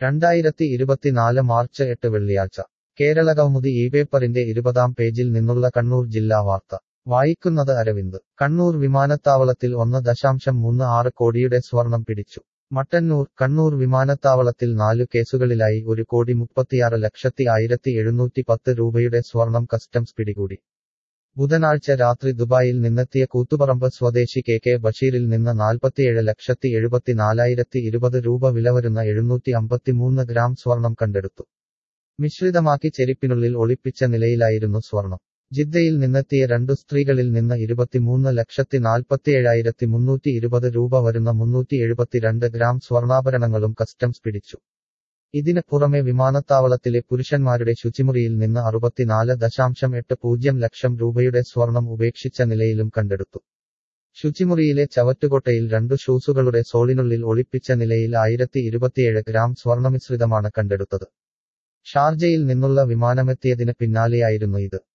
രണ്ടായിരത്തി ഇരുപത്തിനാല് മാർച്ച് എട്ട് വെള്ളിയാഴ്ച കേരളകൗമുദി ഈ പേപ്പറിന്റെ ഇരുപതാം പേജിൽ നിന്നുള്ള കണ്ണൂർ ജില്ലാ വാർത്ത വായിക്കുന്നത് അരവിന്ദ് കണ്ണൂർ വിമാനത്താവളത്തിൽ ഒന്ന് ദശാംശം മൂന്ന് ആറ് കോടിയുടെ സ്വർണം പിടിച്ചു മട്ടന്നൂർ കണ്ണൂർ വിമാനത്താവളത്തിൽ നാലു കേസുകളിലായി ഒരു കോടി മുപ്പത്തിയാറ് ലക്ഷത്തി ആയിരത്തി എഴുന്നൂറ്റി പത്ത് രൂപയുടെ സ്വർണം കസ്റ്റംസ് പിടികൂടി ബുധനാഴ്ച രാത്രി ദുബായിൽ നിന്നെത്തിയ കൂത്തുപറമ്പ് സ്വദേശി കെ കെ ബഷീറിൽ നിന്ന് നാൽപ്പത്തിയേഴ് ലക്ഷത്തി എഴുപത്തിനാലായിരത്തി ഇരുപത് രൂപ വില വരുന്ന എഴുന്നൂറ്റി അമ്പത്തിമൂന്ന് ഗ്രാം സ്വർണം കണ്ടെടുത്തു മിശ്രിതമാക്കി ചെരിപ്പിനുള്ളിൽ ഒളിപ്പിച്ച നിലയിലായിരുന്നു സ്വർണം ജിദ്ദയിൽ നിന്നെത്തിയ രണ്ടു സ്ത്രീകളിൽ നിന്ന് ഇരുപത്തിമൂന്ന് ലക്ഷത്തി നാൽപ്പത്തിയേഴായിരത്തി മുന്നൂറ്റി ഇരുപത് രൂപ വരുന്ന മുന്നൂറ്റി എഴുപത്തിരണ്ട് ഗ്രാം സ്വർണ്ണാഭരണങ്ങളും കസ്റ്റംസ് പിടിച്ചു ഇതിന് പുറമെ വിമാനത്താവളത്തിലെ പുരുഷന്മാരുടെ ശുചിമുറിയിൽ നിന്ന് അറുപത്തിനാല് ദശാംശം എട്ട് പൂജ്യം ലക്ഷം രൂപയുടെ സ്വർണം ഉപേക്ഷിച്ച നിലയിലും കണ്ടെടുത്തു ശുചിമുറിയിലെ ചവറ്റുകൊട്ടയിൽ രണ്ടു ഷൂസുകളുടെ സോളിനുള്ളിൽ ഒളിപ്പിച്ച നിലയിൽ ആയിരത്തി ഇരുപത്തിയേഴ് ഗ്രാം സ്വർണമിശ്രിതമാണ് കണ്ടെടുത്തത് ഷാർജയിൽ നിന്നുള്ള വിമാനമെത്തിയതിന് പിന്നാലെയായിരുന്നു ഇത്